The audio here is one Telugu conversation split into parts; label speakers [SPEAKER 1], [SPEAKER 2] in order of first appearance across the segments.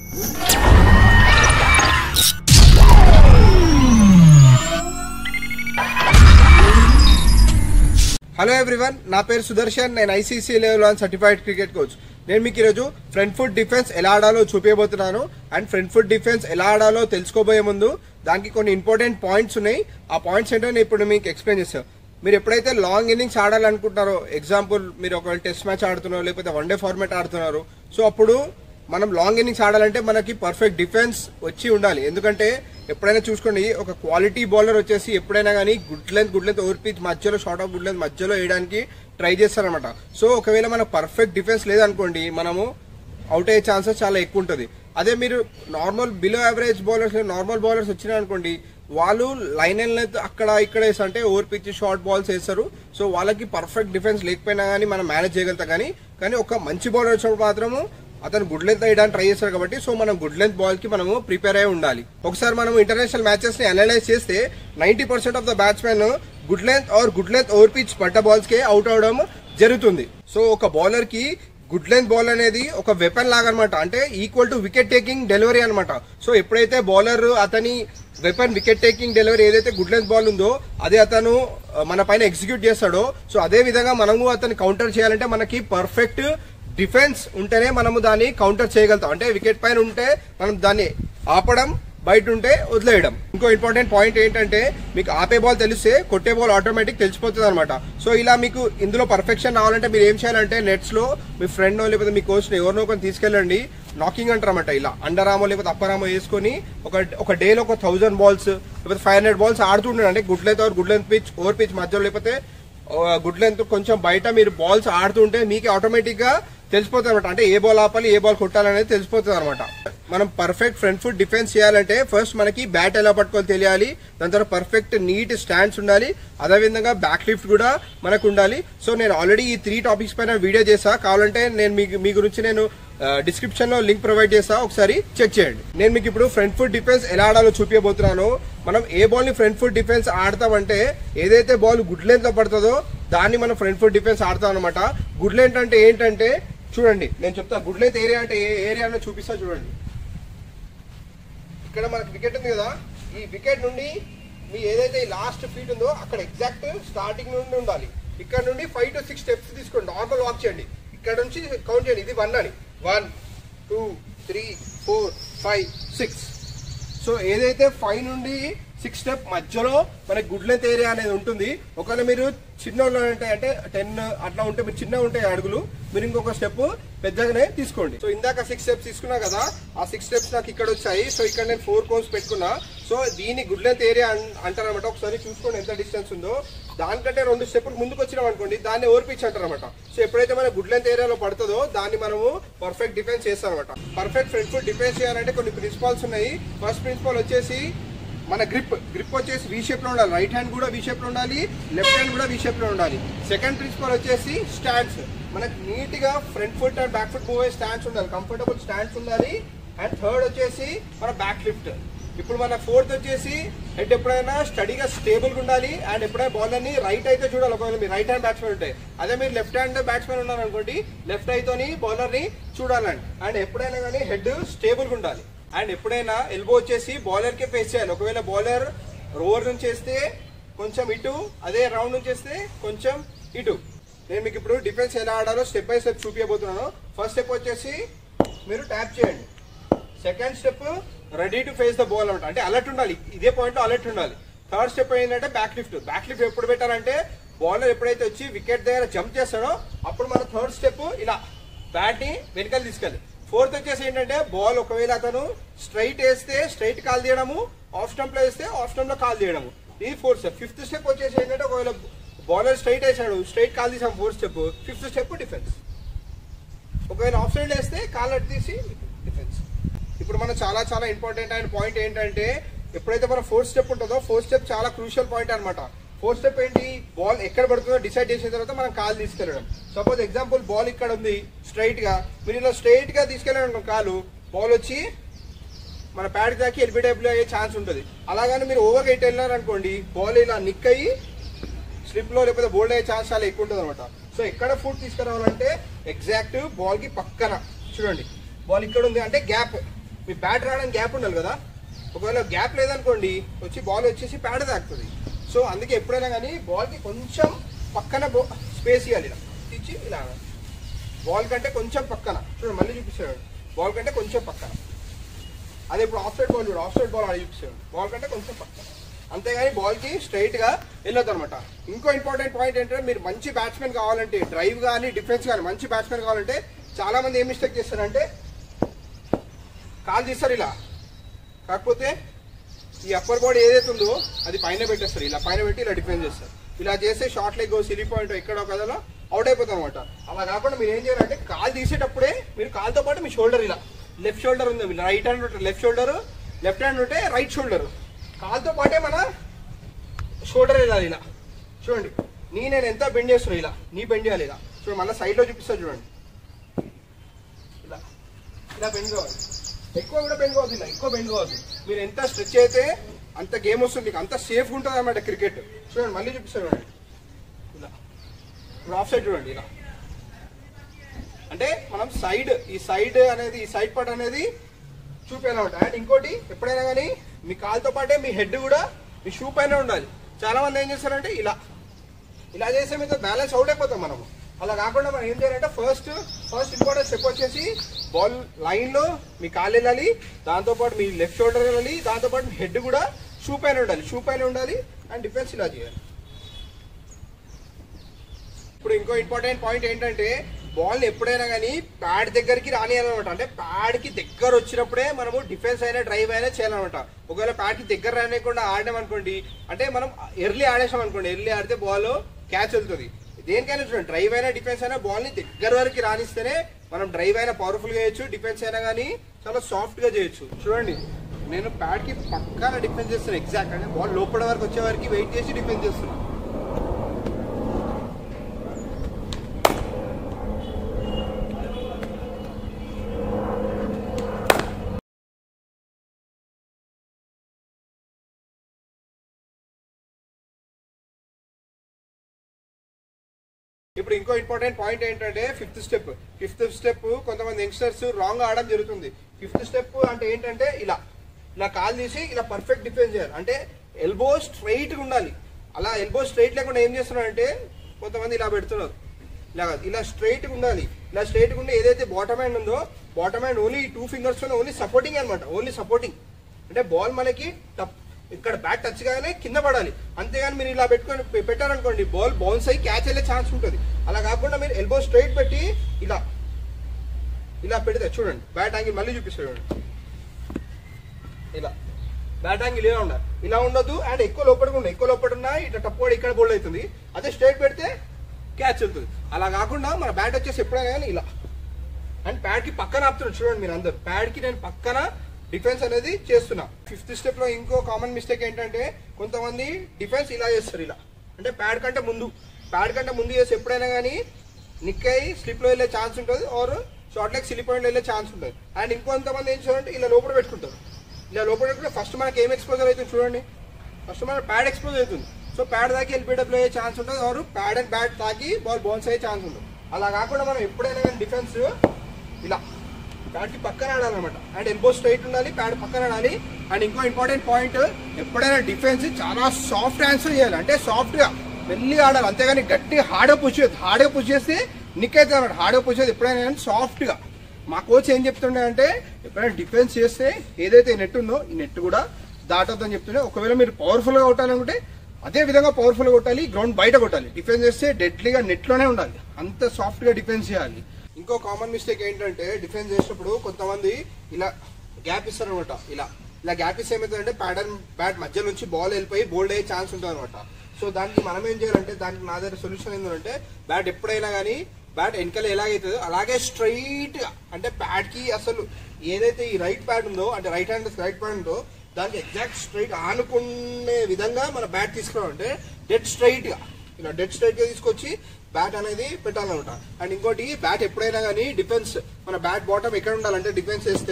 [SPEAKER 1] హలో ఎవ్రీవన్ నా పేరు సుదర్శన్ నేను ICC level one certified cricket coach నేను మీకు ఈరోజు ఫ్రంట్ ఫుట్ డిఫెన్స్ ఎలా ఆడాలో చూపించబోతున్నాను అండ్ ఫ్రంట్ ఫుట్ డిఫెన్స్ ఎలా ఆడాలో తెలుసుకోబోయే ముందు దానికి కొన్ని ఇంపార్టెంట్ పాయింట్స్ ఉన్నాయి ఆ పాయింట్స్ ఏంటో నేను ఇప్పుడు మీకు ఎక్స్ప్లెయిన్ చేస్తాను మీరు ఎప్పుడైతే లాంగ్ ఇన్నింగ్స్ ఆడాలనుకుంటున్నారో ఎగ్జాంపుల్ మీరు ఒక టెస్ట్ మ్యాచ్ ఆడుతున్నారు లేకపోతే వన్ డే ఫార్మాట్ ఆడుతున్నారు సో అప్పుడు మనం లాంగ్ ఇన్నింగ్స్ ఆడాలంటే మనకి పర్ఫెక్ట్ డిఫెన్స్ వచ్చి ఉండాలి ఎందుకంటే ఎప్పుడైనా చూసుకోండి ఒక క్వాలిటీ బౌలర్ వచ్చేసి ఎప్పుడైనా కానీ good length good length over pitch మధ్యలో షార్ట్ ఆఫ్ గుడ్ లెంత్ మధ్యలో వేయడానికి ట్రై చేస్తారనమాట సో ఒకవేళ మనకు పర్ఫెక్ట్ డిఫెన్స్ లేదనుకోండి మనము అవుట్ అయ్యే ఛాన్సెస్ చాలా ఎక్కువ ఉంటుంది అదే మీరు normal below average bowlers normal bowlers వచ్చినాయి అనుకోండి వాళ్ళు లైన్ అండ్ లెంత్ అక్కడ ఇక్కడ వేసి అంటే ఓవర్ పిచ్ షార్ట్ బాల్స్ వేస్తారు సో వాళ్ళకి పర్ఫెక్ట్ డిఫెన్స్ లేకపోయినా కానీ మనం మేనేజ్ చేయగలుగుతాం కానీ కానీ ఒక మంచి బౌలర్ వచ్చినప్పుడు మాత్రము అతను గుడ్ లెంత్ వేయడానికి ట్రై చేస్తాడు కాబట్టి సో మనం గుడ్ లెంత్ బాల్ కి మనము ప్రిపేర్ అయి ఉండాలి ఒకసారి మనం ఇంటర్నేషనల్ మ్యాచెస్ ని అనలైజ్ చేస్తే ninety percent of the batsmen good length or good length over pitch పట్ట బాల్స్ కి అవుట్ అవడం జరుగుతుంది సో ఒక బౌలర్ కి గుడ్ లెంత్ బాల్ అనేది ఒక వెపన్ లాగా అనమాట అంటే equal to wicket taking delivery అనమాట సో ఎప్పుడైతే బౌలర్ అతని వెపన్ వికెట్ టేకింగ్ డెలివరీ ఏదైతే గుడ్ లెంత్ బాల్ ఉందో అదే అతను ఆ, మన పైన ఎగ్జిక్యూట్ చేస్తాడో సో అదే విధంగా మనము అతన్ని కౌంటర్ చేయాలంటే మనకి పర్ఫెక్ట్ డిఫెన్స్ ఉంటేనే మనము దాన్ని కౌంటర్ చేయగలుగుతాం అంటే వికెట్ పైన ఉంటే మనం దాన్ని ఆపడం బయట ఉంటే వదిలేయడం ఇంకో ఇంపార్టెంట్ పాయింట్ ఏంటంటే మీకు ఆపే బాల్ తెలిస్తే కొట్టే బాల్ ఆటోమేటిక్ తెలిసిపోతుంది అనమాట సో ఇలా మీకు ఇందులో పర్ఫెక్షన్ రావాలంటే మీరు ఏం చేయాలంటే నెట్స్ లో మీ ఫ్రెండ్ లేకపోతే మీ కోచ్ ఎవరినో ఒకరిని తీసుకెళ్ళండి నాకింగ్ అంటారన్నమాట ఇలా అండర్ ఆమో లేకపోతే అప్పర్ ఆమో వేసుకొని ఒక ఒక డేలో ఒక థౌసండ్ బాల్స్ లేకపోతే ఫైవ్ హండ్రెడ్ బాల్స్ ఆడుతుండండి అంటే good length good length pitch over pitch మధ్యలో లేకపోతే గుడ్ లెంత్ కొంచెం బయట మీరు బాల్స్ ఆడుతుంటే మీకు ఆటోమేటిక్ గా తెలిసిపోతుంది అనమాట అంటే ఏ బాల్ ఆపాలి ఏ బాల్ కొట్టాలనేది తెలిసిపోతుంది అనమాట మనం పర్ఫెక్ట్ ఫ్రంట్ ఫుట్ డిఫెన్స్ చేయాలంటే ఫస్ట్ మనకి బ్యాట్ ఎలా పట్టుకోవాలి తెలియాలి దాని తర్వాత పర్ఫెక్ట్ నీట్ స్టాండ్స్ ఉండాలి అదేవిధంగా బ్యాక్ లిఫ్ట్ కూడా మనకు ఉండాలి సో నేను ఆల్రెడీ ఈ త్రీ టాపిక్స్ పైన వీడియో చేసా కావాలంటే నేను మీకు మీ గురించి నేను డిస్క్రిప్షన్ లో లింక్ ప్రొవైడ్ చేస్తా ఒకసారి చెక్ చేయండి నేను మీకు ఇప్పుడు ఫ్రంట్ ఫుట్ డిఫెన్స్ ఎలా ఆడాలో చూపించబోతున్నాను మనం ఏ బాల్ ని ఫ్రంట్ ఫుట్ డిఫెన్స్ ఆడతామంటే ఏదైతే బాల్ గుడ్ లెంత్ లో పడుతుందో దాన్ని మనం ఫ్రంట్ ఫుట్ డిఫెన్స్ ఆడతాం అనమాట గుడ్ లెంత్ అంటే ఏంటంటే చూడండి నేను చెప్తా గుడ్ లెంత్ ఏరియా అంటే ఏ ఏరియాలో చూపిస్తా చూడండి ఇక్కడ మనకి వికెట్ ఉంది కదా ఈ వికెట్ నుండి మీ ఏదైతే ఈ లాస్ట్ ఫీట్ ఉందో అక్కడ ఎగ్జాక్ట్ స్టార్టింగ్ నుండి ఉండాలి ఇక్కడ నుండి ఫైవ్ టు సిక్స్ స్టెప్స్ తీసుకోండి నార్మల్ వాక్ చేయండి ఇక్కడ నుంచి కౌంట్ చేయండి ఇది వన్ అని one two three four five six so ఏదైతే ఫైవ్ నుండి సిక్స్ స్టెప్ మధ్యలో మనకి గుడ్ లెంత్ ఏరియా అనేది ఉంటుంది ఒకవేళ మీరు చిన్న అంటే అంటే టెన్ అట్లా ఉంటే మీరు చిన్న ఉంటాయి అడుగులు మీరు ఇంకొక స్టెప్ పెద్దగానే తీసుకోండి సో ఇందాక సిక్స్ స్టెప్స్ తీసుకున్నా కదా ఆ సిక్స్ స్టెప్స్ నాకు ఇక్కడ వచ్చాయి సో ఇక్కడ నేను ఫోర్ కోన్స్ పెట్టుకున్నా సో దీని గుడ్ లెంత్ ఏరియా అంటారనమాట ఒకసారి చూసుకోండి ఎంత డిస్టెన్స్ ఉందో దానికంటే రెండు స్టెప్పులు ముందుకు వచ్చినాం అనుకోండి దాన్ని ఓవర్ పిచ్ అంటారనమాట సో ఎప్పుడైతే మన గుడ్ లెంత్ ఏరియాలో పడుతుందో దాన్ని మనము పర్ఫెక్ట్ డిఫెన్స్ చేస్తాం అనమాట పర్ఫెక్ట్ ఫ్రంట్ ఫుట్ డిఫెన్స్ చేయాలంటే కొన్ని ప్రిన్సిపాల్స్ ఉన్నాయి ఫస్ట్ ప్రిన్సిపల్ వచ్చేసి మన గ్రిప్ గ్రిప్ వచ్చేసి వీ షేప్ లో ఉండాలి రైట్ హ్యాండ్ కూడా వీ షేప్ లో ఉండాలి లెఫ్ట్ హ్యాండ్ కూడా వీ షేప్ లో ఉండాలి సెకండ్ ప్రిన్సిపల్ వచ్చేసి స్టాండ్స్ మనకి నీట్ గా front foot and back foot move అయ్యే స్టాండ్స్ ఉండాలి కంఫర్టబుల్ స్టాండ్స్ ఉండాలి అండ్ థర్డ్ వచ్చేసి మన బ్యాక్ లిఫ్ట్ ఇప్పుడు మన ఫోర్త్ వచ్చేసి హెడ్ ఎప్పుడైనా స్టడీగా స్టేబుల్ గా ఉండాలి అండ్ ఎప్పుడైనా బౌలర్ ని రైట్ అయితే చూడాలి ఒకవేళ మీరు రైట్ హ్యాండ్ బ్యాట్స్మెన్ ఉంటే అదే మీరు లెఫ్ట్ హ్యాండ్ బ్యాట్స్మెన్ ఉన్నారు అనుకోండి లెఫ్ట్ అయితోని బౌలర్ ని చూడాలండి అండ్ ఎప్పుడైనా కానీ హెడ్ స్టేబుల్ గా ఉండాలి అండ్ ఎప్పుడైనా ఎల్బో వచ్చేసి బౌలర్ కే ఫేస్ చేయాలి ఒకవేళ బౌలర్ రోవర్ నుంచి వేస్తే కొంచెం ఇటు అదే రౌండ్ నుంచి వేస్తే కొంచెం ఇటు నేను మీకు ఇప్పుడు డిఫెన్స్ ఎలా ఆడాలో స్టెప్ బై స్టెప్ చూపించబోతున్నాను ఫస్ట్ స్టెప్ వచ్చేసి మీరు ట్యాప్ చేయండి second step ready to face the ball అనమాట అంటే అలర్ట్ ఉండాలి ఇదే పాయింట్ అలర్ట్ ఉండాలి థర్డ్ స్టెప్ ఏంటంటే బ్యాక్ లిఫ్ట్ బ్యాక్ లిఫ్ట్ ఎప్పుడు పెట్టాలంటే బౌలర్ ఎప్పుడైతే వచ్చి వికెట్ దగ్గర జంప్ చేస్తాడో అప్పుడు మన థర్డ్ స్టెప్ ఇలా బ్యాట్ ని వెనకాల తీసుకెళ్ళి ఫోర్త్ వచ్చేసి ఏంటంటే బాల్ ఒకవేళ అతను స్ట్రైట్ వేస్తే స్ట్రైట్ కాల్ తీయడము ఆఫ్ స్టంప్ లో వేస్తే ఆఫ్ స్టంప్ లో కాల్ తీయడము ఇది ఫోర్త్ స్టెప్ ఫిఫ్త్ స్టెప్ వచ్చేసి ఏంటంటే ఒకవేళ బౌలర్ స్ట్రైట్ వేసాడు స్ట్రైట్ కాల్ తీసాం fourth step fifth step defence ఒకవేళ ఆఫ్ సైడ్ వేస్తే కాల్ అటు తీసి డిఫెన్స్ ఇప్పుడు మనం చాలా చాలా ఇంపార్టెంట్ అయిన పాయింట్ ఏంటంటే ఎప్పుడైతే మన ఫోర్త్ స్టెప్ ఉంటుందో ఫోర్త్ స్టెప్ చాలా క్రూషియల్ పాయింట్ అనమాట ఫోర్త్ స్టెప్ ఏంటి బాల్ ఎక్కడ పడుతుందో డిసైడ్ చేసిన తర్వాత మనం కాల్ తీసుకెళ్ళడం సపోజ్ ఎగ్జాంపుల్ బాల్ ఇక్కడ ఉంది స్ట్రైట్ గా మీరు ఇలా స్ట్రైట్ గా తీసుకెళ్ళడం కాలు బాల్ వచ్చి మన ప్యాడ్ దాకి ఎల్బీ టైప్ లో అయ్యే ఛాన్స్ ఉంటుంది అలాగని మీరు ఓవర్ ఎయిట్ వెళ్ళినారు అనుకోండి బాల్ ఇలా నిక్ అయ్యి స్లిప్ లో లేకపోతే బోల్డ్ అయ్యే ఛాన్స్ చాలా ఎక్కువ ఉంటుంది అనమాట సో ఎక్కడ ఫుడ్ తీసుకురావాలంటే ఎగ్జాక్ట్ బాల్ కి పక్కన చూడండి బాల్ ఇక్కడ ఉంది అంటే గ్యాప్ మీ బ్యాట్ రావడానికి గ్యాప్ ఉండాలి కదా ఒకవేళ గ్యాప్ లేదనుకోండి వచ్చి బాల్ వచ్చేసి ప్యాడ్ తాకుతుంది సో అందుకే ఎప్పుడైనా కానీ బాల్కి కొంచెం పక్కన స్పేస్ ఇవ్వాలి ఇలా ఇచ్చి ఇలా బాల్ కంటే కొంచెం పక్కన చూడండి మళ్ళీ చూపిస్తాడు బాల్ కంటే కొంచెం పక్కన అదే ఇప్పుడు ఆఫ్ సైడ్ బాల్ చూడు ఆఫ్ సైడ్ బాల్ ఆడి చూపిస్తాడు బాల్ కంటే కొంచెం పక్కన అంతేగాని బాల్కి స్ట్రైట్గా వెళ్ళొద్దు అనమాట ఇంకో ఇంపార్టెంట్ పాయింట్ ఏంటంటే మీరు మంచి బ్యాట్స్మెన్ కావాలంటే డ్రైవ్ కానీ డిఫెన్స్ కానీ మంచి బ్యాట్స్మెన్ కావాలంటే చాలా మంది ఏం మిస్టేక్ చేస్తారంటే కాల్ తీస్తారు ఇలా కాకపోతే ఈ అప్పర్ బాడీ ఏదైతే ఉందో అది పైన పెట్టేస్తారు ఇలా పైన పెట్టి ఇలా డిఫెన్స్ చేస్తారు ఇలా చేస్తే షార్ట్ లెగ్ సిలీ పాయింట్ ఎక్కడో కదలో అవుట్ అయిపోతాం అనమాట అలా కాకుండా మీరు ఏం చేయాలంటే కాల్ తీసేటప్పుడే మీరు కాల్తో పాటు మీ షోల్డర్ ఇలా లెఫ్ట్ షోల్డర్ ఉంది రైట్ హ్యాండ్ ఉంటే లెఫ్ట్ షోల్డర్ లెఫ్ట్ హ్యాండ్ ఉంటే రైట్ షోల్డర్ కాల్తో పాటే మన షోల్డర్ వెళ్ళాలి ఇలా చూడండి నీ నేను ఎంత బెండ్ చేస్తున్నా ఇలా నీ బెండ్ చేయాలి ఇలా చూడండి మళ్ళీ సైడ్లో చూపిస్తా చూడండి ఇలా ఇలా బెండ్ కావాలి ఎక్కువ కూడా బెండ్ కావద్దు ఇలా ఎక్కువ బెండ్ కావద్దు మీరు ఎంత స్ట్రెచ్ అయితే అంత గేమ్ వస్తుంది మీకు అంత సేఫ్గా ఉంటుంది అనమాట క్రికెట్ చూడండి మళ్ళీ చూపిస్తాను చూడండి ఇలా ఇప్పుడు ఆఫ్ సైడ్ చూడండి ఇలా అంటే మనం సైడ్ ఈ సైడ్ అనేది ఈ సైడ్ పార్ట్ అనేది చూపేయాలన్నమాట అండ్ ఇంకోటి ఎప్పుడైనా కానీ మీ కాలుతో పాటే మీ హెడ్ కూడా మీ షూ పైన ఉండాలి చాలా మంది ఏం చేస్తారంటే ఇలా ఇలా చేసే మీద బ్యాలెన్స్ అవుట్ అయిపోతాం మనము అలా కాకుండా మనం ఏం చేయాలంటే ఫస్ట్ ఫస్ట్ ఇంపార్టెంట్ స్టెప్ వచ్చేసి బాల్ లైన్ లో మీ కాలు వెళ్ళాలి దాంతోపాటు మీ లెఫ్ట్ షోల్డర్ వెళ్ళాలి దాంతోపాటు మీ హెడ్ కూడా షూ పైన ఉండాలి షూ పైన ఉండాలి అండ్ డిఫెన్స్ ఇలా చేయాలి ఇప్పుడు ఇంకో ఇంపార్టెంట్ పాయింట్ ఏంటంటే బాల్ ఎప్పుడైనా కానీ ప్యాడ్ దగ్గరికి రానియాలన్నమాట అంటే ప్యాడ్ కి దగ్గర వచ్చినప్పుడే మనము డిఫెన్స్ అయినా డ్రైవ్ అయినా చేయాలన్నమాట ఒకవేళ ప్యాడ్ కి దగ్గర రానియకుండా ఆడినాం అనుకోండి అంటే మనం ఎర్లీ ఆడేసాం అనుకోండి ఎర్లీ ఆడితే బాల్ క్యాచ్ వెళ్తుంది దేనికైనా చూడండి డ్రైవ్ అయినా డిఫెన్స్ అయినా బాల్ ని దగ్గర వరకు రానిస్తేనే మనం డ్రైవ్ అయినా పవర్ఫుల్ గా చేయొచ్చు డిఫెన్స్ అయినా కానీ చాలా సాఫ్ట్ గా చేయొచ్చు చూడండి నేను ప్యాడ్ కి పక్కాన డిఫెన్స్ చేస్తున్నాను ఎగ్జాక్ట్ అంటే బాల్ లోపల వరకు వచ్చే వరకు వెయిట్ చేసి డిఫెన్స్ చేస్తున్నాను ఇప్పుడు ఇంకో ఇంపార్టెంట్ పాయింట్ ఏంటంటే ఫిఫ్త్ స్టెప్ ఫిఫ్త్ స్టెప్ కొంతమంది యంగ్స్టర్స్ రాంగ్ ఆడడం జరుగుతుంది ఫిఫ్త్ స్టెప్ అంటే ఏంటంటే ఇలా ఇలా కాల్ తీసి ఇలా పర్ఫెక్ట్ డిఫెన్స్ చేయాలి అంటే ఎల్బో స్ట్రైట్ గా ఉండాలి అలా ఎల్బో స్ట్రైట్ లేకుండా ఏం చేస్తున్నారంటే కొంతమంది ఇలా పెడుతున్నారు ఇలా కాదు ఇలా స్ట్రైట్ గా ఉండాలి ఇలా స్ట్రైట్ గా ఉండి ఏదైతే బాటమ్ హ్యాండ్ ఉందో bottom hand only two fingers only supporting అనమాట ఓన్లీ సపోర్టింగ్ అంటే బాల్ మనకి టప్ ఇక్కడ బ్యాట్ టచ్ గానే కింద పడాలి అంతేగాని మీరు ఇలా పెట్టుకొని పె- పెట్టారనుకోండి బాల్ బౌన్స్ అయ్యి క్యాచ్ వెళ్ళే ఛాన్స్ ఉంటుంది అలా కాకుండా మీరు ఎల్బో స్ట్రైట్ పెట్టి ఇలా ఇలా పెడితే చూడండి బ్యాట్ యాంగిల్ మళ్ళీ చూపిస్తాడు చూడండి ఇలా బ్యాట్ యాంగిల్ ఇలా ఉండాలి ఇలా ఉండదు అండ్ ఎక్కువ లోపలికి ఉండదు ఎక్కువ లోపల ఉన్నా ఇట్లా టప్పు ఇక్కడ బోల్డ్ అవుతుంది అదే స్ట్రైట్ పెడితే క్యాచ్ వెళ్తుంది అలా కాకుండా మన బ్యాట్ వచ్చేసి ఎప్పుడైనా కానీ ఇలా అండ్ ప్యాడ్ కి పక్కన ఆపుతున్నాడు చూడండి మీరు అందరు ప్యాడ్ కి నేను పక్కన డిఫెన్స్ అనేది చేస్తున్నా ఫిఫ్త్ స్టెప్ లో ఇంకో కామన్ మిస్టేక్ ఏంటంటే కొంతమంది డిఫెన్స్ ఇలా చేస్తారు ఇలా అంటే ప్యాడ్ కంటే ముందు ప్యాడ్ కంటే ముందు చేసి ఎప్పుడైనా కానీ నిక్ అయ్యి స్లిప్ లో వెళ్ళే ఛాన్స్ ఉంటుంది or short leg slip point వెళ్ళే ఛాన్స్ ఉంటుంది అండ్ ఇంకొంతమంది ఏం చేయాలంటే ఇలా లోపల పెట్టుకుంటారు ఇలా లోపల పెట్టుకుంటే ఫస్ట్ మనకి ఏం ఎక్స్పోజర్ అవుతుంది చూడండి ఫస్ట్ మన ప్యాడ్ ఎక్స్పోజ్ అవుతుంది సో ప్యాడ్ దాకి ఎల్బిడబ్ల్యూ అయ్యే ఛాన్స్ ఉంటుంది ఆర్ ప్యాడ్ అండ్ బ్యాట్ తాకి బాల్ బౌన్స్ అయ్యే ఛాన్స్ ఉంటుంది అలా కాకుండా మనం ఎప్పుడైనా కానీ డిఫెన్స్ ఇలా ప్యాడ్ కి పక్కన ఆడాలన్నమాట అండ్ ఎల్బో స్ట్రైట్ ఉండాలి ప్యాడ్ పక్కన ఆడాలి అండ్ ఇంకో ఇంపార్టెంట్ పాయింట్ ఎప్పుడైనా డిఫెన్స్ చాలా సాఫ్ట్ ఆన్సర్ చేయాలి అంటే సాఫ్ట్ గా మెల్లిగా ఆడాలి అంతేగాని గట్టిగా హార్డ్గా పుష్ చేయదు హార్డ్గా పుష్ చేస్తే నిక్ అయితే అన్నమాట హార్డ్గా పుష్ చేసి ఎప్పుడైనా కానీ సాఫ్ట్ గా మా కోచ్ ఏం చెప్తుండే అంటే ఎప్పుడైనా డిఫెన్స్ చేస్తే ఏదైతే నెట్ ఉందో ఈ నెట్ కూడా దాటొద్దని చెప్తుండే ఒకవేళ మీరు పవర్ఫుల్ గా కొట్టాలనుకుంటే అదే విధంగా పవర్ఫుల్ గా కొట్టాలి గ్రౌండ్ బయట కొట్టాలి డిఫెన్స్ చేస్తే డెడ్లీగా నెట్ లోనే ఉండాలి అంత సాఫ్ట్ గా డిఫెన్స్ చేయాలి ఇంకో కామన్ మిస్టేక్ ఏంటంటే డిఫెన్స్ చేసేటప్పుడు కొంతమంది ఇలా గ్యాప్ ఇస్తారు అనమాట ఇలా ఇలా గ్యాప్ ఇస్తే ఏమవుతుందంటే ప్యాడర్ బ్యాట్ మధ్య నుంచి బాల్ వెళ్ళిపోయి బోల్డ్ అయ్యే ఛాన్స్ ఉంటుంది అనమాట సో దానికి మనం ఏం చేయాలంటే దానికి నా దగ్గర సొల్యూషన్ ఏంటంటే బ్యాట్ ఎప్పుడైనా కానీ బ్యాట్ వెనకాల ఎలాగైతుందో అలాగే స్ట్రైట్ గా అంటే ప్యాడ్ కి అసలు ఏదైతే ఈ రైట్ ప్యాడ్ ఉందో అంటే రైట్ హ్యాండ్ రైట్ ప్యాడ్ ఉందో దానికి ఎగ్జాక్ట్ స్ట్రైట్ ఆనుకునే విధంగా మన బ్యాట్ తీసుకురావాలంటే డెడ్ స్ట్రైట్ గా ఇలా డెడ్ స్ట్రైట్ గా తీసుకొచ్చి బ్యాట్ అనేది పెట్టాలన్నమాట అండ్ ఇంకోటి బ్యాట్ ఎప్పుడైనా కానీ డిఫెన్స్ మన బ్యాట్ బాటమ్ ఎక్కడ ఉండాలంటే డిఫెన్స్ చేస్తే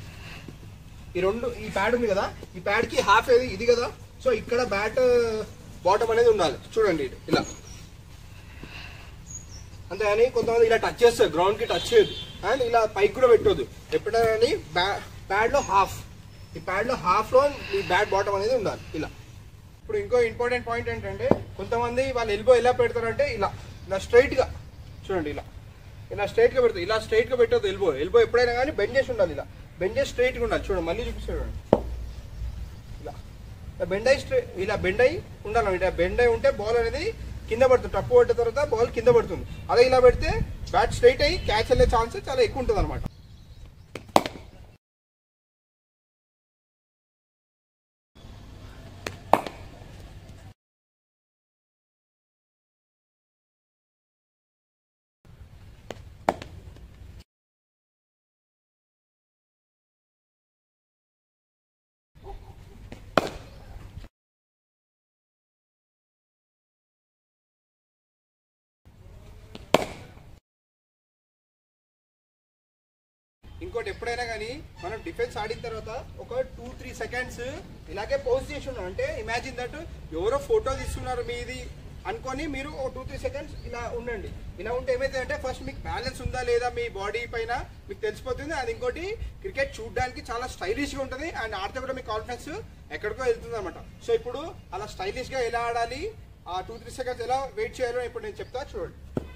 [SPEAKER 1] ఈ రెండు ఈ ప్యాడ్ ఉంది కదా ఈ ప్యాడ్ కి హాఫ్ ఏది ఇది కదా సో ఇక్కడ బ్యాట్ బాటమ్ అనేది ఉండాలి చూడండి ఇది ఇలా అంతేగాని కొంతమంది ఇలా టచ్ చేస్తారు గ్రౌండ్ కి టచ్ చేయదు అండ్ ఇలా పైకి కూడా పెట్టొద్దు ఎప్పుడైనా కానీ బ్యా ప్యాడ్ లో హాఫ్ ఈ ప్యాడ్ లో హాఫ్ లో ఈ బ్యాట్ బాటమ్ అనేది ఉండాలి ఇలా ఇప్పుడు ఇంకో ఇంపార్టెంట్ పాయింట్ ఏంటంటే కొంతమంది వాళ్ళ ఎల్బో ఎలా పెడతారంటే ఇలా ఇలా స్ట్రైట్ గా చూడండి ఇలా ఇలా స్ట్రైట్ గా పెడతారు ఇలా స్ట్రైట్ గా పెట్టదు ఎల్బో ఎల్బో ఎప్పుడైనా కానీ బెండ్ చేసి ఉండాలి ఇలా బెండ్ చేసి స్ట్రైట్ గా ఉండాలి చూడండి మళ్ళీ చూపిస్తాడు చూడండి ఇలా బెండ్ అయి స్ట్రైట్ ఇలా బెండ్ అయి ఉండాలి ఇలా బెండ్ అయి ఉంటే బాల్ అనేది కింద పడుతుంది టప్పు పట్టిన తర్వాత బాల్ కింద పడుతుంది అదే ఇలా పెడితే బ్యాట్ స్ట్రైట్ అయ్యి క్యాచ్ వెళ్ళే ఛాన్స్ చాలా ఎక్కువ ఉంటుంది అనమాట ఇంకోటి ఎప్పుడైనా కానీ మనం డిఫెన్స్ ఆడిన తర్వాత ఒక టూ త్రీ సెకండ్స్ ఇలాగే పోస్ట్ చేసి ఉన్నాం అంటే ఇమాజిన్ దట్ ఎవరో ఫోటో తీసుకున్నారు మీది అనుకొని మీరు ఒక టూ త్రీ సెకండ్స్ ఇలా ఉండండి ఇలా ఉంటే ఏమైతే అంటే ఫస్ట్ మీకు బ్యాలెన్స్ ఉందా లేదా మీ బాడీ పైన మీకు తెలిసిపోతుంది అది ఇంకోటి క్రికెట్ చూడడానికి చాలా స్టైలిష్ గా ఉంటుంది అండ్ ఆడితే కూడా మీ కాన్ఫిడెన్స్ ఎక్కడికో వెళ్తుంది అనమాట సో ఇప్పుడు అలా స్టైలిష్ గా ఎలా ఆడాలి ఆ టూ త్రీ సెకండ్స్ ఎలా వెయిట్ చేయాలో ఇప్పుడు నేను చెప్తా చూడండి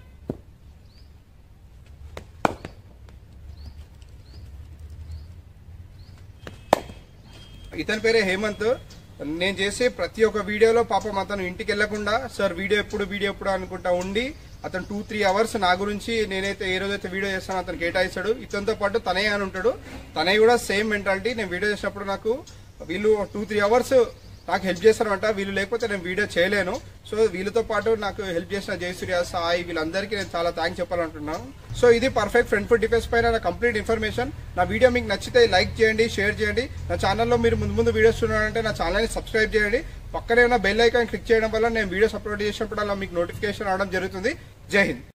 [SPEAKER 1] ఇతని పేరే హేమంత్ నేను చేసే ప్రతి ఒక్క వీడియోలో పాపం అతను ఇంటికి వెళ్లకుండా సార్ వీడియో ఎప్పుడు వీడియో ఎప్పుడు అనుకుంటా ఉండి అతను టూ త్రీ అవర్స్ నా గురించి నేనైతే ఏ రోజైతే వీడియో చేస్తానో అతను కేటాయిస్తాడు ఇతనితో పాటు తనయ్య అని ఉంటాడు తనయ్య కూడా సేమ్ మెంటాలిటీ నేను వీడియో చేసినప్పుడు నాకు వీళ్ళు టూ త్రీ అవర్స్ నాకు హెల్ప్ చేస్తారనమాట వీళ్ళు లేకపోతే నేను వీడియో చేయలేను సో వీళ్ళతో పాటు నాకు హెల్ప్ చేసిన జయసూర్య సాయి వీళ్ళందరికీ నేను చాలా థ్యాంక్స్ చెప్పాలనుకుంటున్నాను సో ఇది పర్ఫెక్ట్ ఫ్రంట్ ఫుట్ డిఫెన్స్ పైన నా కంప్లీట్ ఇన్ఫర్మేషన్ నా వీడియో మీకు నచ్చితే లైక్ చేయండి షేర్ చేయండి నా ఛానల్లో మీరు ముందు ముందు వీడియోస్ చూడాలంటే నా ఛానల్ని సబ్స్క్రైబ్ చేయండి పక్కనే ఉన్న బెల్ ఐకాన్ క్లిక్ చేయడం వల్ల నేను వీడియోస్ అప్లోడ్ చేసినప్పుడు అలా మీకు నోటిఫికేషన్ రావడం జరుగుతుంది జై హింద్